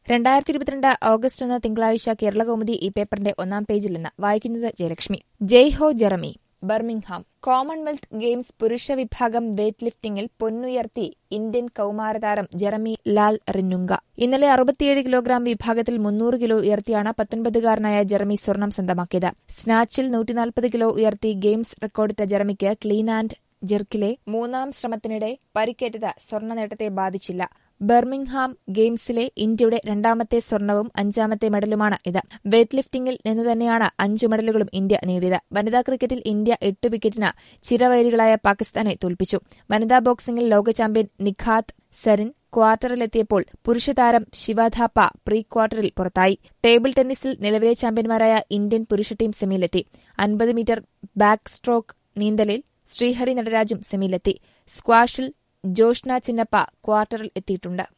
രണ്ടായിരത്തി ഇരുപത്തിരണ്ട് ഓഗസ്റ്റ് ഒന്ന് തിങ്കളാഴ്ച കേരളകൗമുദി ഈ പേപ്പറിന്റെ ഒന്നാം പേജിൽ നിന്ന് വായിക്കുന്നത് ജയലക്ഷ്മി ജയ് ഹോ ജെറമി ബർമിംഗ്ഹാം കോമൺവെൽത്ത് ഗെയിംസ് പുരുഷ വിഭാഗം വെയ്റ്റ് ലിഫ്റ്റിംഗിൽ പൊന്നുയർത്തി ഇന്ത്യൻ കൌമാരതാരം ജെറമി ലാൽ റിന്നുങ്ക ഇന്നലെ അറുപത്തിയേഴ് കിലോഗ്രാം വിഭാഗത്തിൽ മുന്നൂറ് കിലോ ഉയർത്തിയാണ് പത്തൊൻപതുകാരനായ ജെറമി സ്വർണം സ്വന്തമാക്കിയത് സ്നാച്ചിൽ നൂറ്റിനാൽപ്പത് കിലോ ഉയർത്തി ഗെയിംസ് റെക്കോർഡിട്ട ജെറമിക്ക് ക്ലീൻ ആൻഡ് ജെർക്കിലെ മൂന്നാം ശ്രമത്തിനിടെ പരിക്കേറ്റത് സ്വർണ്ണ നേട്ടത്തെ ബാധിച്ചില്ല ബർമിംഗ്ഹാം ഗെയിംസിലെ ഇന്ത്യയുടെ രണ്ടാമത്തെ സ്വർണവും അഞ്ചാമത്തെ മെഡലുമാണ് ഇത് വെയ്റ്റ് ലിഫ്റ്റിംഗിൽ നിന്നു തന്നെയാണ് അഞ്ചു മെഡലുകളും ഇന്ത്യ നേടിയത് വനിതാ ക്രിക്കറ്റിൽ ഇന്ത്യ എട്ട് വിക്കറ്റിന് ചിരവൈരികളായ പാകിസ്ഥാനെ തോൽപ്പിച്ചു വനിതാ ബോക്സിംഗിൽ ലോക ചാമ്പ്യൻ നിഖാത്ത് സരിൻ ക്വാർട്ടറിലെത്തിയപ്പോൾ പുരുഷതാരം ശിവഥാപ്പ പ്രീ ക്വാർട്ടറിൽ പുറത്തായി ടേബിൾ ടെന്നീസിൽ നിലവിലെ ചാമ്പ്യന്മാരായ ഇന്ത്യൻ പുരുഷ ടീം സെമിയിലെത്തി അൻപത് മീറ്റർ ബാക്ക് സ്ട്രോക്ക് നീന്തലിൽ ശ്രീഹരി നടരാജും സെമിയിലെത്തി സ്ക്വാഷിൽ ജോഷ്ന ചിന്നപ്പ ക്വാർട്ടറിൽ എത്തിയിട്ടുണ്ട്